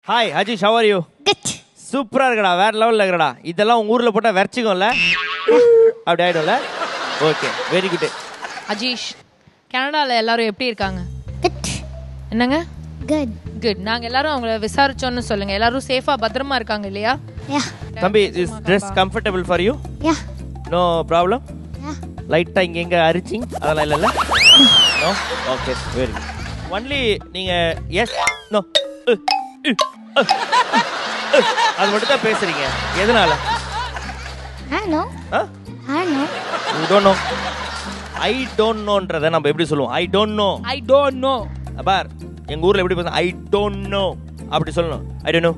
Hi Ajish how are you good சூப்பரா இருக்கடா வேற லெவல்ல இருக்கடா இதெல்லாம் உங்க ஊர்ல போட்டா வெறச்சிக்கும்ல அப்படி ஆயிடும்ல ஓகே வெரி குட் அஜீஷ் கனடால எல்லாரும் எப்படி இருக்காங்க குட் என்னங்க குட் குட் நாங்க எல்லாரும் அவங்கள விசாரிச்சோம்னு சொல்லுங்க எல்லாரும் சேஃபா பத்திரமா இருக்காங்க இல்லையா யா தம்பி is dress comfortable for you yeah no problem yeah லைட்டா இங்க எங்க அரிச்சிங் அதெல்லாம் இல்லைல்ல no okay very good only நீங்க எஸ் நோ அது மட்டும் தான் பேசுறீங்க எதனால I know ah I know you don't know I don't நோன்றத நம்ம எப்படி சொல்லுவோம் I don't know I don't know பார் எங்க ஊர்ல எப்படி பேசுவோம் ஐ டோன்ட் நோ அப்படி சொல்லணும் ஐ டோன்ட் நோ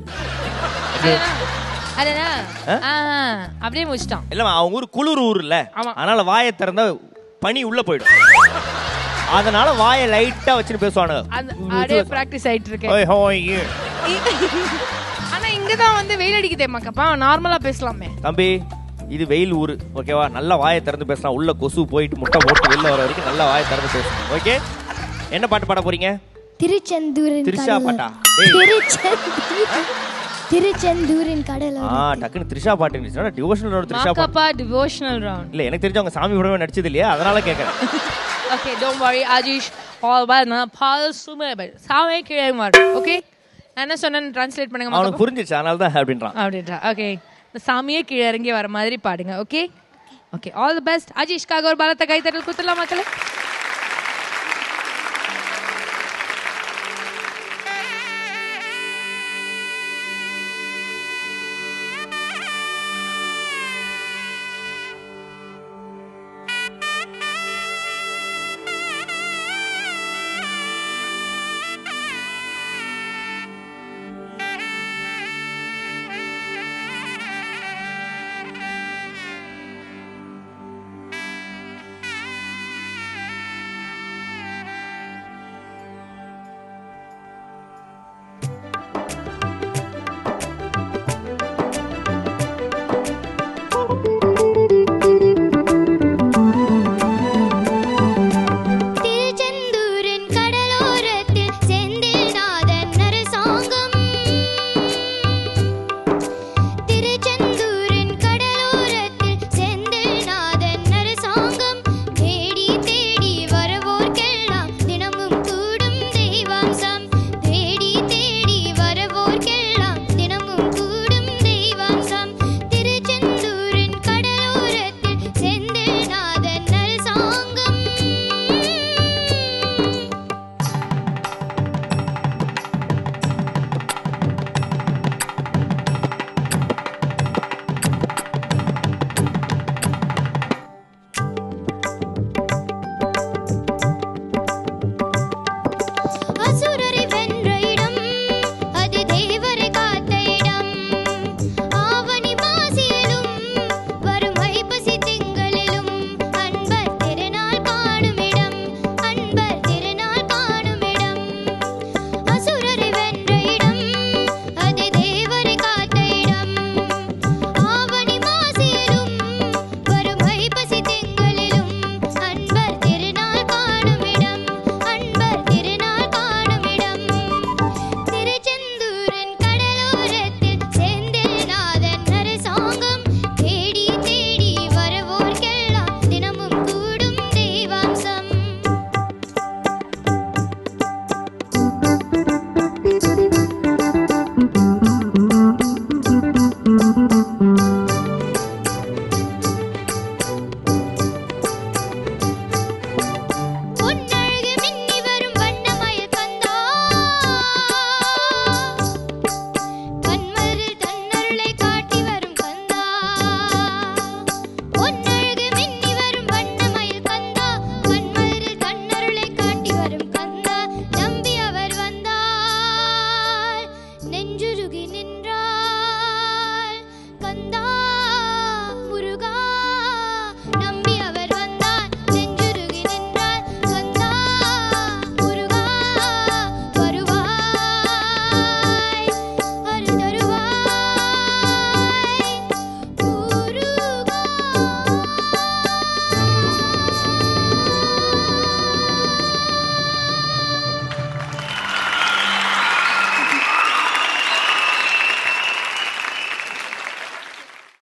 அதனா ஆ? ஆ, அப்படியே முடிச்சிட்டான் இல்ல அவங்க ஊர் குளிர் ஊர் இல்ல ஆமா. அதனால வாயை திறந்தா பனி உள்ள போயிடும் அதனால வாயை லைட்டா வச்சுட்டு பேசுவானுங்க அந்த அப்படியே பிராக்டிஸ் ஆயிட்டு இருக்கேன் ஓய் ஹோய் யூ. ஆனா இங்கதான் வந்து வெயில் அடிக்குதே மக்கப்பா நார்மலா பேசலாமே தம்பி இது வெயில் ஊரு ஓகேவா நல்லா வாயை திறந்து பேசலாம் உள்ள கொசு போயிட்டு முட்டை போட்டு வெளில வர வரைக்கும் நல்லா வாயை திறந்து பேசணும் ஓகே என்ன பாட்டு பாட போறீங்க திருச்செந்தூரின் திரிஷா கடலோரம். பாட்டா? டேய். திருச்செந்தூர் திருச்செந்தூரின் கடல் ஆ டக்குன்னு த்ரிஷா பாட்டு இருந்துச்சுன்னா டிவோஷனல் த்ரிஷா பாட்டு மக்கப்பா டிவோஷனல் ரவுண்ட் இல்ல எனக்கு தெரிஞ்சவங்க சாமி படமே நடிச்சது இல்லையா அதனால கேட்கறேன் okay don't worry Ajeesh all by நான் பால் சுமேபல் சாவே கீழே மாறு ஓகே நான் என்ன சொன்னேன்னு ட்ரான்ஸ்லேட் பண்ணுங்க அவனுக்கு மக்கப்பா. புரிஞ்சிச்சு அதனால தான் அப்படின்றான் அப்படின்றா ஓகே இந்த சாமியே கீழே இறங்கி வர மாதிரி பாடுங்க okay okay all the best அஜீஷ்காக ஒரு பலத்த கைத்தட்டல் குத்துலாம் மக்களே